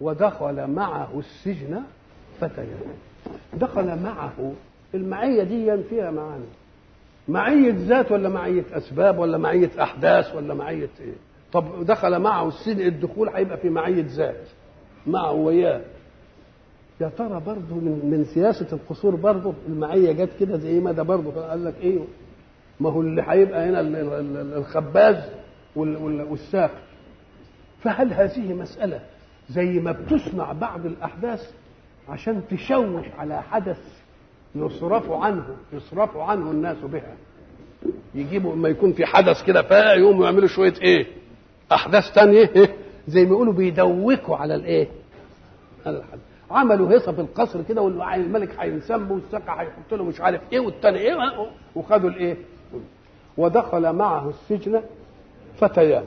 ودخل معه السجن فتيان دخل معه المعية دي فيها معاني معية ذات ولا معية أسباب ولا معية أحداث ولا معية إيه طب دخل معه السجن الدخول هيبقى في معية ذات معه وياه يا ترى برضه من, من سياسة القصور برضه المعية جت كده زي ما ده برضه قال لك إيه ما هو اللي هيبقى هنا الخباز والساقي فهل هذه مسألة زي ما بتصنع بعض الأحداث عشان تشوش على حدث يصرف عنه يصرف عنه الناس بها يجيبوا ما يكون في حدث كده فيقوموا يعملوا شويه ايه احداث تانية إيه؟ زي ما يقولوا بيدوكوا على الايه على الحدث عملوا هيصه في القصر كده والملك هينسم والسقا هيحط له مش عارف ايه والتاني ايه وخدوا الايه ودخل معه السجن فتيان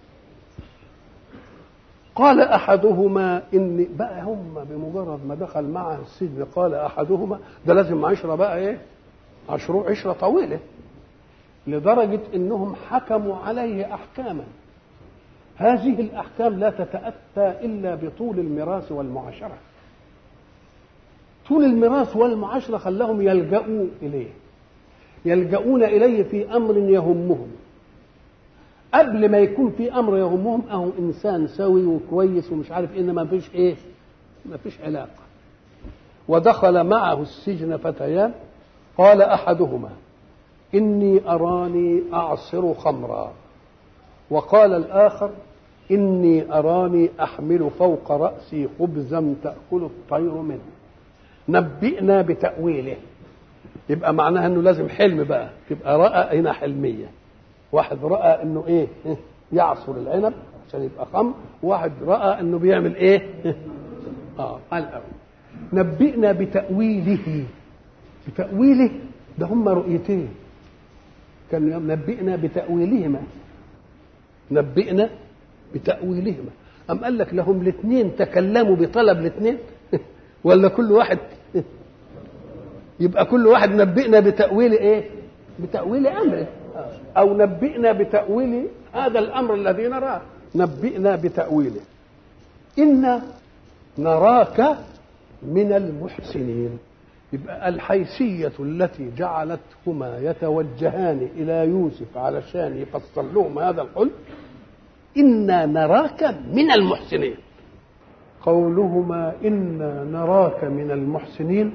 قال احدهما اني بقى هم بمجرد ما دخل معه السجن قال احدهما ده لازم عشره بقى ايه عشره عشره طويله لدرجه انهم حكموا عليه احكاما هذه الاحكام لا تتاتى الا بطول الميراث والمعاشره طول الميراث والمعاشره خلاهم يلجأوا اليه يلجؤون اليه في امر يهمهم قبل ما يكون في امر يهمهم اهو انسان سوي وكويس ومش عارف ايه ما فيش ايه ما فيش علاقه ودخل معه السجن فتيان قال احدهما اني اراني اعصر خمرا وقال الاخر اني اراني احمل فوق راسي خبزا تاكل الطير منه نبئنا بتاويله يبقى معناها انه لازم حلم بقى تبقى راى هنا حلميه واحد راى انه ايه يعصر العنب عشان يبقى خمر واحد راى انه بيعمل ايه اه قال نبئنا بتاويله بتاويله ده هم رؤيتين كان نبئنا بتاويلهما نبئنا بتاويلهما ام قال لك لهم الاثنين تكلموا بطلب الاثنين ولا كل واحد يبقى كل واحد نبئنا بتاويل ايه بتاويل امره او نبئنا بتاويل هذا الامر الذي نراه نبئنا بتاويله انا نراك من المحسنين يبقى الحيثية التي جعلتهما يتوجهان إلى يوسف علشان يفسر لهم هذا الحلم إنا نراك من المحسنين قولهما إنا نراك من المحسنين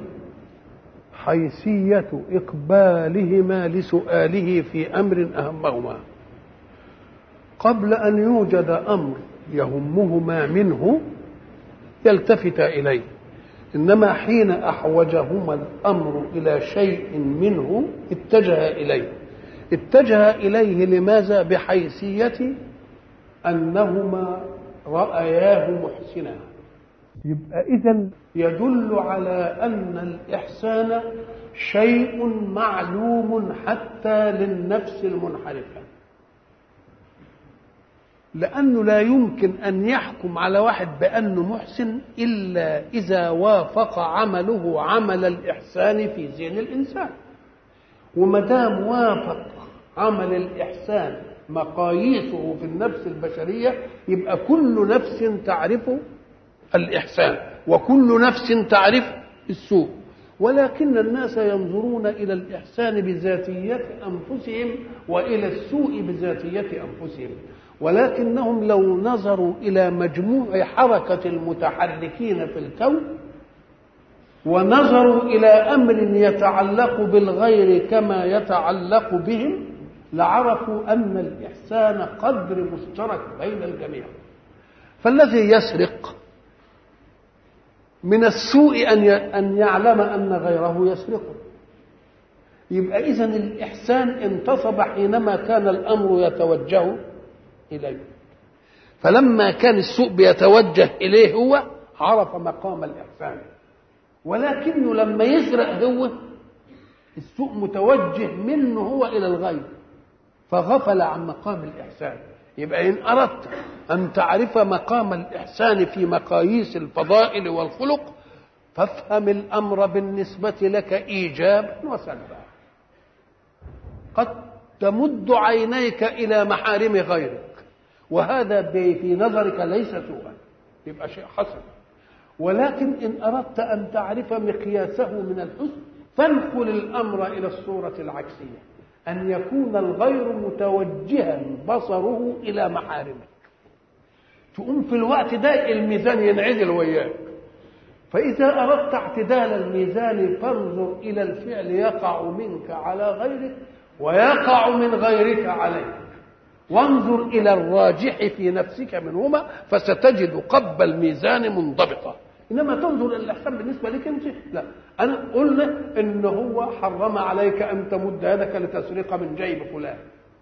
حيثية إقبالهما لسؤاله في أمر أهمهما قبل أن يوجد أمر يهمهما منه يلتفت إليه إنما حين أحوجهما الأمر إلى شيء منه اتجه إليه اتجه إليه لماذا بحيثية أنهما رأياه محسنا يبقى إذا يدل على أن الإحسان شيء معلوم حتى للنفس المنحرفة لأنه لا يمكن أن يحكم على واحد بأنه محسن إلا إذا وافق عمله عمل الإحسان في ذهن الإنسان وما دام وافق عمل الإحسان مقاييسه في النفس البشرية يبقى كل نفس تعرف الإحسان وكل نفس تعرف السوء ولكن الناس ينظرون إلى الإحسان بذاتية أنفسهم وإلى السوء بذاتية أنفسهم ولكنهم لو نظروا إلى مجموع حركة المتحركين في الكون ونظروا إلى أمر يتعلق بالغير كما يتعلق بهم لعرفوا أن الإحسان قدر مشترك بين الجميع فالذي يسرق من السوء أن أن يعلم أن غيره يسرقه يبقى إذا الإحسان انتصب حينما كان الأمر يتوجه إليه فلما كان السوء بيتوجه إليه هو عرف مقام الإحسان ولكنه لما يسرق هو السوء متوجه منه هو إلى الغير فغفل عن مقام الإحسان يبقى إن أردت أن تعرف مقام الإحسان في مقاييس الفضائل والخلق فافهم الأمر بالنسبة لك إيجابا وسلبا قد تمد عينيك إلى محارم غيرك وهذا في نظرك ليس سوءا يبقى شيء حسن ولكن إن أردت أن تعرف مقياسه من الحسن فانقل الأمر إلى الصورة العكسية أن يكون الغير متوجها بصره إلى محارمك تقوم في الوقت ده الميزان ينعدل وياك فإذا أردت اعتدال الميزان فانظر إلى الفعل يقع منك على غيرك ويقع من غيرك عليك وانظر إلى الراجح في نفسك منهما فستجد قب الميزان منضبطا انما تنظر الى الاحسان بالنسبه لك انت لا انا قلنا ان هو حرم عليك ان تمد يدك لتسرق من جيب فلان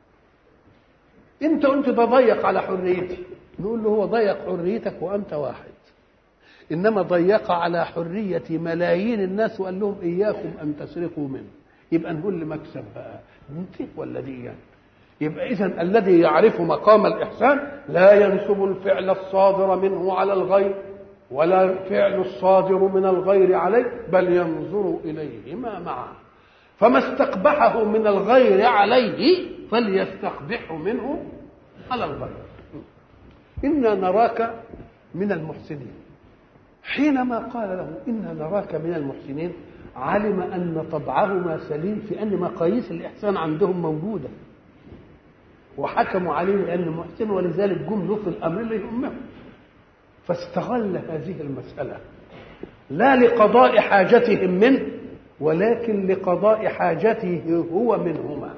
انت قلت ده ضيق على حريتي نقول له هو ضيق حريتك وانت واحد انما ضيق على حريه ملايين الناس وقال لهم اياكم ان تسرقوا منه يبقى نقول لمكسب بقى انت ولا دي يعني. يبقى اذا الذي يعرف مقام الاحسان لا ينسب الفعل الصادر منه على الغير ولا الفعل الصادر من الغير عليه بل ينظر اليهما معا فما استقبحه من الغير عليه فليستقبحه منه على الغير انا نراك من المحسنين حينما قال له انا نراك من المحسنين علم ان طبعهما سليم في ان مقاييس الاحسان عندهم موجوده وحكموا عليه لانه محسن ولذلك جم له في الامر اللي يهمهم فاستغل هذه المسألة لا لقضاء حاجتهم منه ولكن لقضاء حاجته هو منهما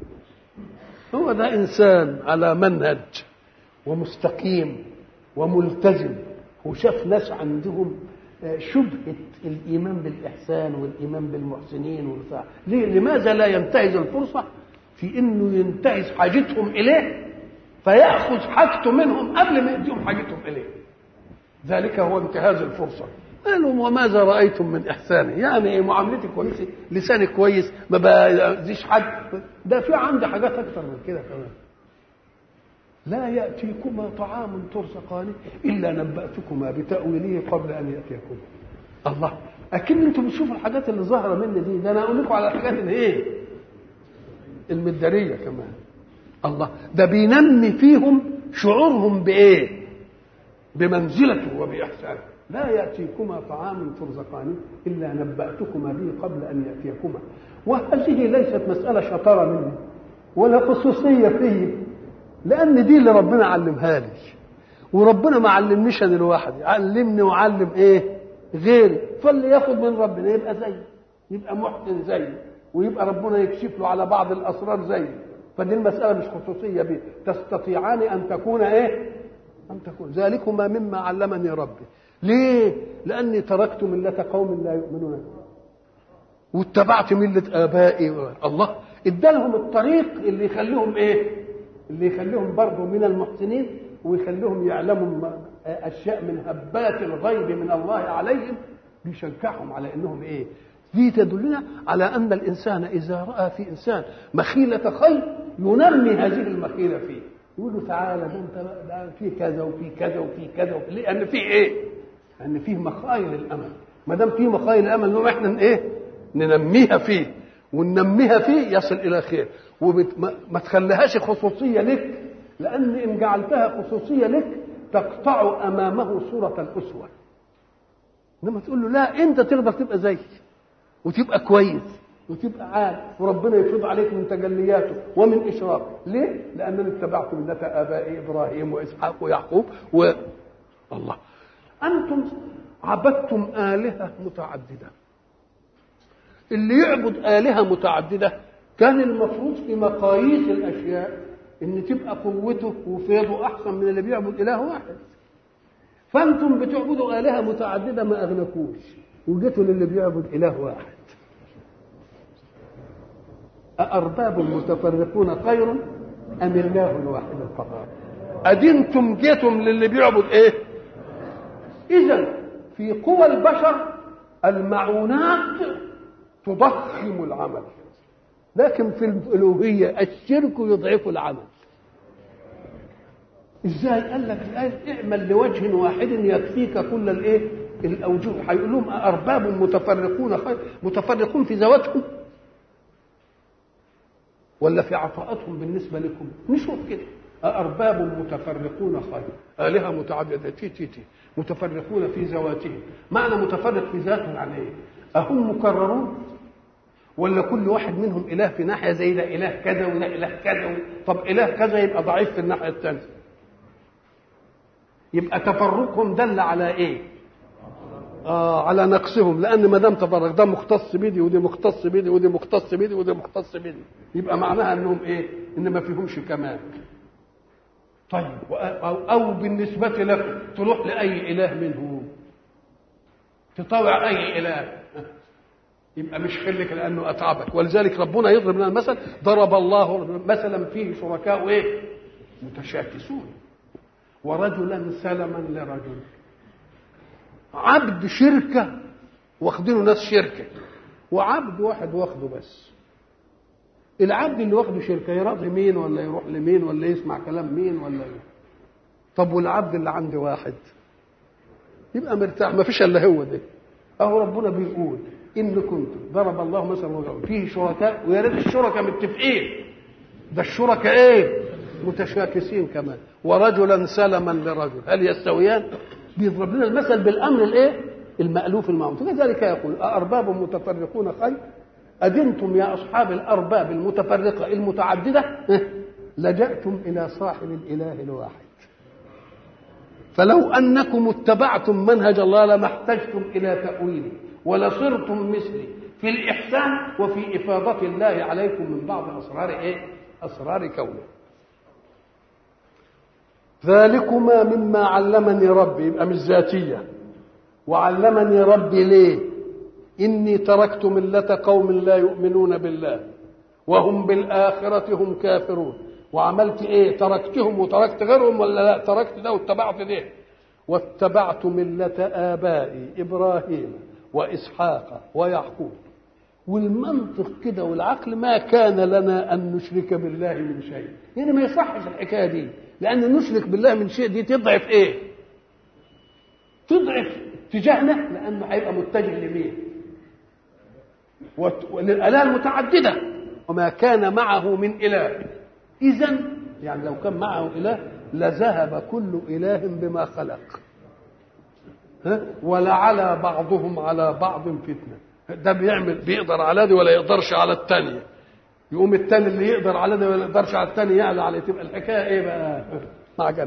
هو ده إنسان على منهج ومستقيم وملتزم وشاف ناس عندهم شبهة الإيمان بالإحسان والإيمان بالمحسنين والبتاع ليه لماذا لا ينتهز الفرصة في إنه ينتهز حاجتهم إليه فيأخذ حاجته منهم قبل ما يديهم حاجتهم إليه ذلك هو انتهاز الفرصة قالوا وماذا رأيتم من إحساني يعني معاملتي كويسة لساني كويس ما بأذيش حد ده في عندي حاجات أكثر من كده كمان لا يأتيكما طعام ترزقانه إلا نبأتكما بتأويله قبل أن يأتيكما الله أكن أنتم بتشوفوا الحاجات اللي ظاهرة مني دي ده أنا أقول لكم على الحاجات اللي إيه المدارية كمان الله ده بينمي فيهم شعورهم بإيه بمنزلته وبإحسانه لا يأتيكما طعام ترزقانه إلا نبأتكما به قبل أن يأتيكما وهذه ليست مسألة شطارة مني ولا خصوصية فيه لأن دي اللي ربنا علمها لي وربنا ما علمنيش أنا لوحدي علمني وعلم إيه غيري فاللي ياخد من ربنا يبقى زي يبقى محسن زي ويبقى ربنا يكشف له على بعض الأسرار زي فدي المسألة مش خصوصية بيه تستطيعان أن تكون إيه أن تكون ذلكما مما علمني ربي ليه لأني تركت ملة قوم لا يؤمنون واتبعت ملة آبائي الله ادالهم الطريق اللي يخليهم ايه اللي يخليهم برضه من المحسنين ويخليهم يعلموا اشياء من هبات الغيب من الله عليهم بيشجعهم على انهم ايه دي تدلنا على ان الانسان اذا راى في انسان مخيله خير ينمي هذه المخيله فيه يقول له تعالى ده انت ده في كذا وفي كذا وفي كذا وفي لان في ايه؟ لان فيه مخايل الامل ما دام فيه مخايل الامل نقوم احنا ايه؟ ننميها فيه وننميها فيه يصل الى خير وما تخليهاش خصوصيه لك لان ان جعلتها خصوصيه لك تقطع امامه صوره الاسوه انما تقول له لا انت تقدر تبقى زيي وتبقى كويس وتبقى عارف وربنا يفرض عليك من تجلياته ومن اشراقه ليه لانني اتبعت مله ابائي ابراهيم واسحاق ويعقوب و الله انتم عبدتم الهه متعدده اللي يعبد الهه متعدده كان المفروض في مقاييس الاشياء ان تبقى قوته وفيضه احسن من اللي بيعبد اله واحد فانتم بتعبدوا الهه متعدده ما اغنكوش وجيتوا للي بيعبد اله واحد أأرباب متفرقون خير أم الله الواحد القهار أدينتم جيتم للي بيعبد إيه إذا في قوى البشر المعونات تضخم العمل لكن في الألوهية الشرك يضعف العمل ازاي قال لك الآية اعمل لوجه واحد يكفيك كل الايه الاوجه هيقول لهم ارباب متفرقون خير متفرقون في ذواتهم ولا في عطاءاتهم بالنسبه لكم نشوف كده أأرباب متفرقون خير آلهة متعددة تي تي تي متفرقون في ذواتهم معنى متفرق في ذاته يعني ايه أهم مكررون ولا كل واحد منهم إله في ناحية زي ده إله كذا وده إله كذا طب إله كذا يبقى ضعيف في الناحية الثانية يبقى تفرقهم دل على إيه؟ آه على نقصهم لأن ما دام تفرق ده مختص بدي ودي مختص بدي ودي مختص بدي ودي مختص بدي يبقى معناها إنهم إيه؟ إن ما فيهمش كمال طيب أو, أو بالنسبة لك تروح لأي إله منهم تطوع أي إله يبقى مش خلك لأنه أتعبك ولذلك ربنا يضرب لنا المثل ضرب الله مثلا فيه شركاء إيه متشاكسون ورجلا سلما لرجل عبد شركة واخدينه ناس شركة وعبد واحد واخده بس العبد اللي واخده شركة يراضي مين ولا يروح لمين ولا يسمع كلام مين ولا إيه؟ طب والعبد اللي عندي واحد يبقى مرتاح ما فيش الا هو ده اهو ربنا بيقول ان كنتم ضرب الله مثلا رجل فيه شركاء ويا ريت الشركاء متفقين ده الشركاء ايه متشاكسين كمان ورجلا سلما لرجل هل يستويان بيضرب لنا المثل بالامر الايه المالوف المعروف كذلك يقول أأرباب متفرقون خير أدنتم يا أصحاب الأرباب المتفرقة المتعددة لجأتم إلى صاحب الإله الواحد فلو أنكم اتبعتم منهج الله لما احتجتم إلى تأويله ولصرتم مثلي في الإحسان وفي إفاضة الله عليكم من بعض أسرار إيه؟ أسرار كونه ذلكما مما علمني ربي يبقى مش ذاتية وعلمني ربي ليه إني تركت ملة قوم لا يؤمنون بالله وهم بالآخرة هم كافرون وعملت ايه تركتهم وتركت غيرهم ولا لا تركت ده واتبعت ده واتبعت ملة آبائي إبراهيم وإسحاق ويعقوب والمنطق كده والعقل ما كان لنا أن نشرك بالله من شيء يعني ما يصحش الحكاية دي لأن نشرك بالله من شيء دي تضعف إيه تضعف اتجاهنا لأنه هيبقى متجه لمين وللآلهة المتعددة وما كان معه من إله إذا يعني لو كان معه إله لذهب كل إله بما خلق ها ولعلى بعضهم على بعض فتنة ده بيعمل بيقدر على دي ولا يقدرش على الثانية يقوم الثاني اللي يقدر على ده ولا يقدرش على الثاني يعلى عليه تبقى الحكاية إيه بقى معجنة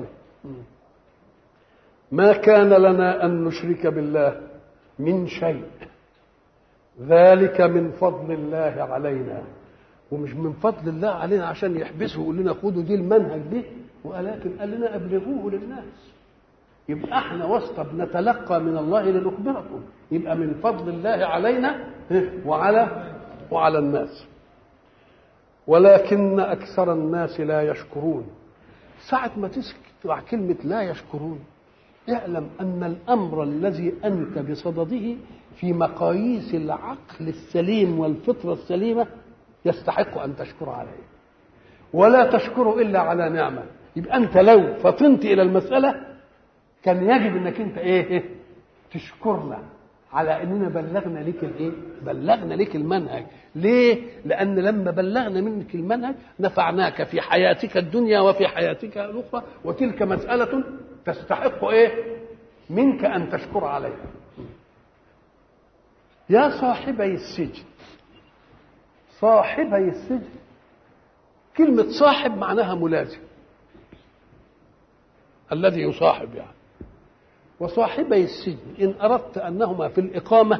ما كان لنا أن نشرك بالله من شيء ذلك من فضل الله علينا ومش من فضل الله علينا عشان يحبسه ويقول لنا خدوا دي المنهج دي ولكن قال لنا ابلغوه للناس يبقى احنا واسطه بنتلقى من الله لنخبركم يبقى من فضل الله علينا وعلى وعلى الناس ولكن اكثر الناس لا يشكرون ساعة ما تسمع كلمة لا يشكرون اعلم أن الأمر الذي أنت بصدده في مقاييس العقل السليم والفطرة السليمة يستحق ان تشكر عليه ولا تشكر الا على نعمه يبقى انت لو فطنت الى المساله كان يجب انك انت ايه تشكرنا على اننا بلغنا لك الايه بلغنا لك المنهج ليه لان لما بلغنا منك المنهج نفعناك في حياتك الدنيا وفي حياتك الاخرى وتلك مساله تستحق ايه منك ان تشكر عليها يا صاحبي السجن صاحبي السجن كلمة صاحب معناها ملازم الذي يصاحب يعني وصاحبي السجن إن أردت أنهما في الإقامة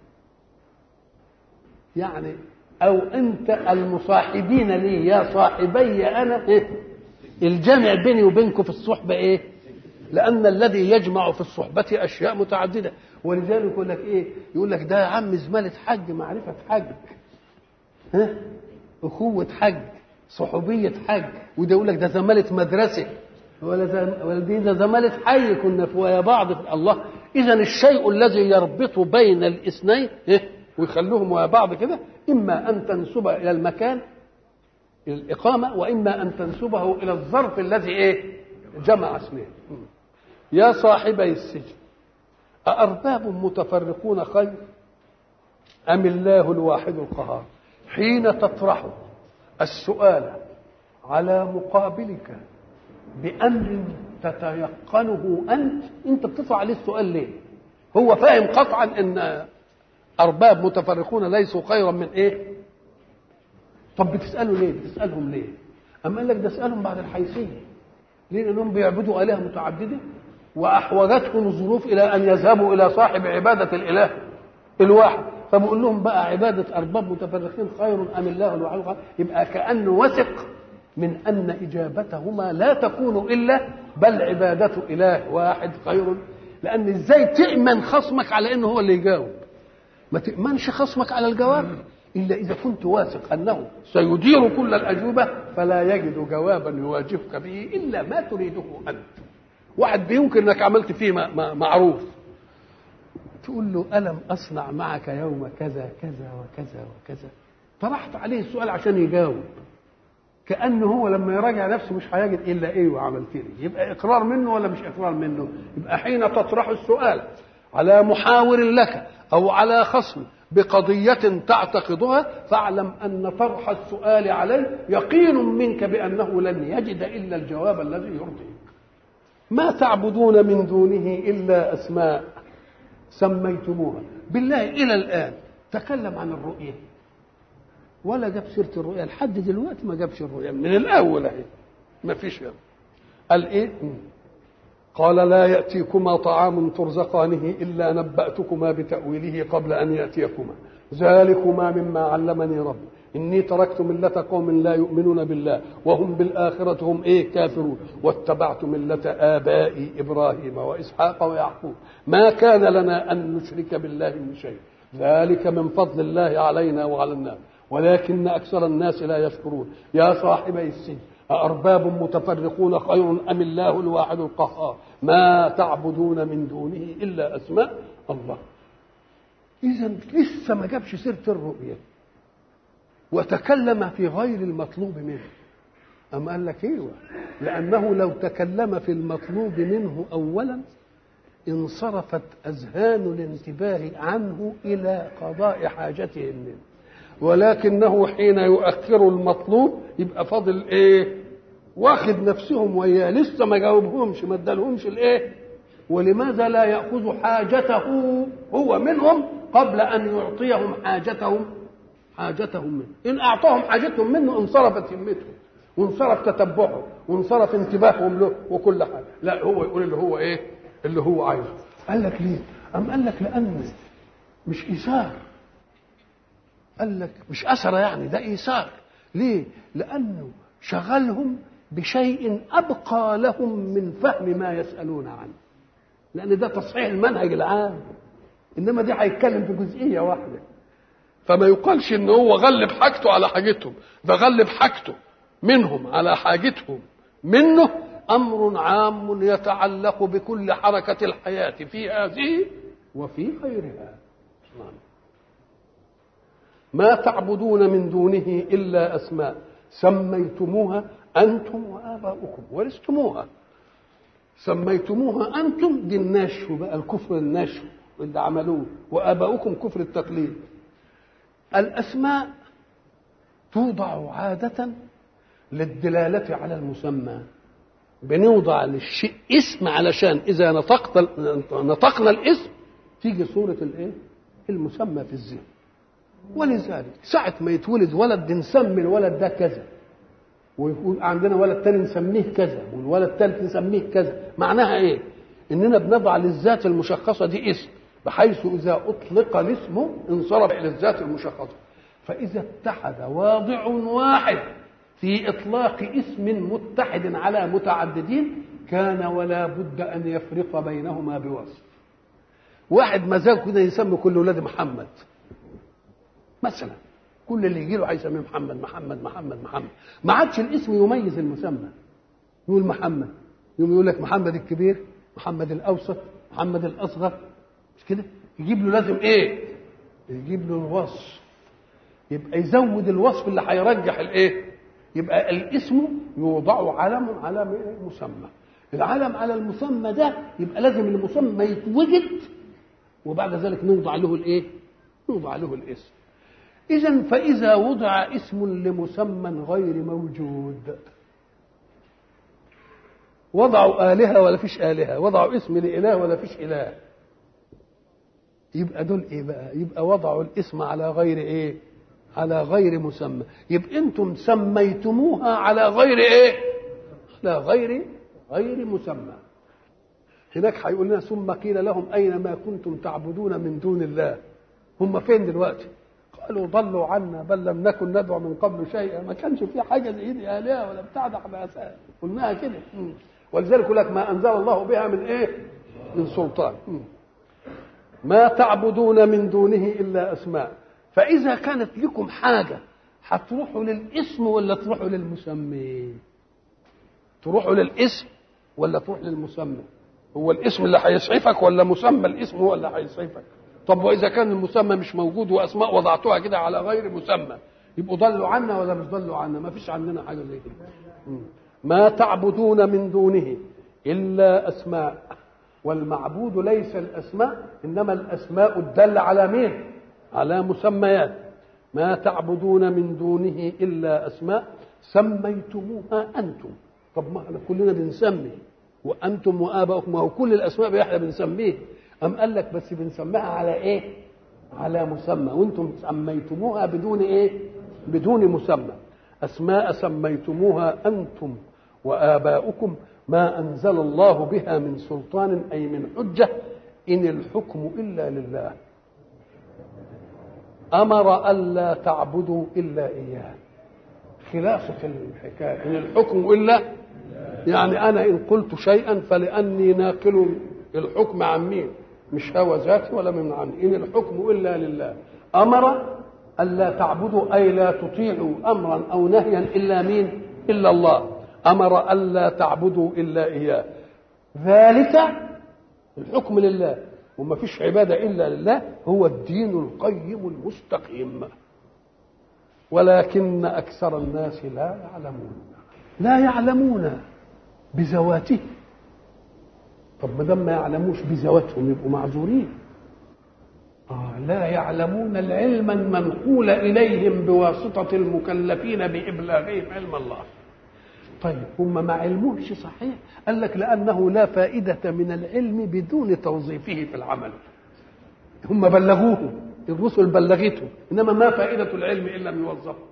يعني أو أنت المصاحبين لي يا صاحبي أنا إيه؟ الجمع بيني وبينكم في الصحبة إيه؟ لأن الذي يجمع في الصحبة أشياء متعددة ولذلك يقول لك إيه؟ يقول لك ده يا عم زمالة حج معرفة حج ها أخوة حج صحوبية حج وده يقول لك ده زمالة مدرسة ولا زم... ولا دي ده زمالة حي كنا في ويا بعض في الله إذا الشيء الذي يربط بين الاثنين إيه؟ ويخلوهم ويا بعض كده إما أن تنسب إلى المكان الإقامة وإما أن تنسبه إلى الظرف الذي إيه جمع اسمين يا صاحبي السجن أأرباب متفرقون خير أم الله الواحد القهار حين تطرح السؤال على مقابلك بأمر تتيقنه أنت أنت بتطلع عليه السؤال ليه هو فاهم قطعا أن أرباب متفرقون ليسوا خيرا من إيه طب بتسأله ليه بتسألهم ليه أما قال لك ده اسألهم بعد الحيثية ليه لأنهم بيعبدوا آلهة متعددة وأحوجتهم الظروف إلى أن يذهبوا إلى صاحب عبادة الإله الواحد فبقول لهم بقى عبادة أرباب متفرقين خير أم الله الواحد القهار يبقى كأنه وثق من أن إجابتهما لا تكون إلا بل عبادة إله واحد خير لأن إزاي تأمن خصمك على أنه هو اللي يجاوب ما تأمنش خصمك على الجواب إلا إذا كنت واثق أنه سيدير كل الأجوبة فلا يجد جوابا يواجهك به إلا ما تريده أنت واحد بيمكن أنك عملت فيه معروف تقول له ألم أصنع معك يوم كذا كذا وكذا وكذا طرحت عليه السؤال عشان يجاوب كأنه هو لما يراجع نفسه مش هيجد إلا إيه وعملت لي يبقى إقرار منه ولا مش إقرار منه يبقى حين تطرح السؤال على محاور لك أو على خصم بقضية تعتقدها فاعلم أن طرح السؤال عليه يقين منك بأنه لن يجد إلا الجواب الذي يرضيك ما تعبدون من دونه إلا أسماء سميتموها بالله إلى الآن تكلم عن الرؤية ولا جاب سيرة الرؤيا لحد دلوقتي ما جابش الرؤيا من الأول أهي ما فيش يعني. قال إيه قال لا يأتيكما طعام ترزقانه إلا نبأتكما بتأويله قبل أن يأتيكما ذلكما مما علمني ربي إني تركت ملة قوم لا يؤمنون بالله وهم بالآخرة هم إيه كافرون واتبعت ملة آبائي إبراهيم وإسحاق ويعقوب ما كان لنا أن نشرك بالله من شيء ذلك من فضل الله علينا وعلى الناس ولكن أكثر الناس لا يشكرون يا صاحبي السجن أأرباب متفرقون خير أم الله الواحد القهار ما تعبدون من دونه إلا أسماء الله إذا لسه ما جابش سيرة الرؤية وتكلم في غير المطلوب منه أم قال لك ايوه لأنه لو تكلم في المطلوب منه أولا انصرفت أذهان الانتباه عنه إلى قضاء حاجتهم منه ولكنه حين يؤخر المطلوب يبقى فاضل ايه واخد نفسهم وياه لسه ما جاوبهمش ما ادالهمش الايه ولماذا لا ياخذ حاجته هو منهم قبل ان يعطيهم حاجتهم حاجتهم منه ان اعطاهم حاجتهم منه انصرفت همتهم وانصرف تتبعهم وانصرف انتباههم له وكل حاجه لا هو يقول اللي هو ايه اللي هو عايزه قال لك ليه ام قال لك لان مش ايثار قال لك مش أثر يعني ده إيثار ليه؟ لأنه شغلهم بشيء أبقى لهم من فهم ما يسألون عنه لأن ده تصحيح المنهج العام إنما دي هيتكلم في جزئية واحدة فما يقالش إن هو غلب حاجته على حاجتهم ده غلب حاجته منهم على حاجتهم منه أمر عام يتعلق بكل حركة الحياة في هذه وفي غيرها نعم. ما تعبدون من دونه الا اسماء سميتموها انتم واباؤكم ورثتموها سميتموها انتم دي النشو بقى الكفر النشو اللي عملوه واباؤكم كفر التقليد الاسماء توضع عاده للدلاله على المسمى بنوضع للشيء اسم علشان اذا نطقت نطقنا الاسم تيجي صوره الايه المسمى في الذهن ولذلك ساعة ما يتولد ولد نسمي الولد ده كذا ويكون عندنا ولد تاني نسميه كذا والولد الثالث نسميه كذا معناها ايه اننا بنضع للذات المشخصة دي اسم بحيث اذا اطلق الاسم انصرف الى الذات المشخصة فاذا اتحد واضع واحد في اطلاق اسم متحد على متعددين كان ولا بد ان يفرق بينهما بوصف واحد مزاج كده يسمي كل ولاد محمد مثلا كل اللي يجي له عايز يسميه محمد محمد محمد محمد ما عادش الاسم يميز المسمى يقول محمد يقوم يقول لك محمد الكبير محمد الاوسط محمد الاصغر مش كده يجيب له لازم ايه يجيب له الوصف يبقى يزود الوصف اللي هيرجح الايه يبقى الاسم يوضع علم على مسمى العلم على المسمى ده يبقى لازم المسمى يتوجد وبعد ذلك نوضع له الايه نوضع له الاسم إذا فإذا وضع اسم لمسمى غير موجود وضعوا آلهة ولا فيش آلهة وضعوا اسم لإله ولا فيش إله يبقى دول ايه بقى يبقى وضعوا الاسم على غير ايه على غير مسمى يبقى انتم سميتموها على غير ايه على غير غير مسمى هناك هيقول لنا ثم قيل لهم اين ما كنتم تعبدون من دون الله هم فين دلوقتي قالوا ضلوا عنا بل لم نكن ندعو من قبل شيئا ما كانش في حاجه زي دي الهه ولا بتاع ده احنا قلناها كده ولذلك يقول لك ما انزل الله بها من ايه من سلطان ما تعبدون من دونه الا اسماء فاذا كانت لكم حاجه هتروحوا للاسم ولا تروحوا للمسمى تروحوا للاسم ولا تروح للمسمى هو الاسم اللي هيسعفك ولا مسمى الاسم هو اللي هيسعفك طب واذا كان المسمى مش موجود واسماء وضعتوها كده على غير مسمى يبقوا ضلوا عنا ولا مش ضلوا عنا ما فيش عندنا حاجه زي كده ما تعبدون من دونه الا اسماء والمعبود ليس الاسماء انما الاسماء الدل على مين على مسميات ما تعبدون من دونه الا اسماء سميتموها انتم طب ما احنا كلنا بنسمي وانتم واباؤكم وهو كل الاسماء احنا بنسميه ام قال لك بس بنسميها على ايه على مسمى وانتم سميتموها بدون ايه بدون مسمى اسماء سميتموها انتم واباؤكم ما انزل الله بها من سلطان اي من حجه ان الحكم الا لله امر الا تعبدوا الا اياه خلاصه الحكايه ان الحكم الا يعني انا ان قلت شيئا فلاني ناقل الحكم عن مين مش هوى ذاتي ولا من عني ان الحكم الا لله امر الا تعبدوا اي لا تطيعوا امرا او نهيا الا مين الا الله امر الا تعبدوا الا اياه ذلك الحكم لله وما فيش عباده الا لله هو الدين القيم المستقيم ولكن اكثر الناس لا يعلمون لا يعلمون بذواته طب ما دام ما يعلموش بذواتهم يبقوا معذورين آه لا يعلمون العلم المنقول اليهم بواسطه المكلفين بابلاغهم علم الله طيب هم ما علموش صحيح قال لك لانه لا فائده من العلم بدون توظيفه في العمل هم بلغوه الرسل بلغته انما ما فائده العلم الا ان يوظفه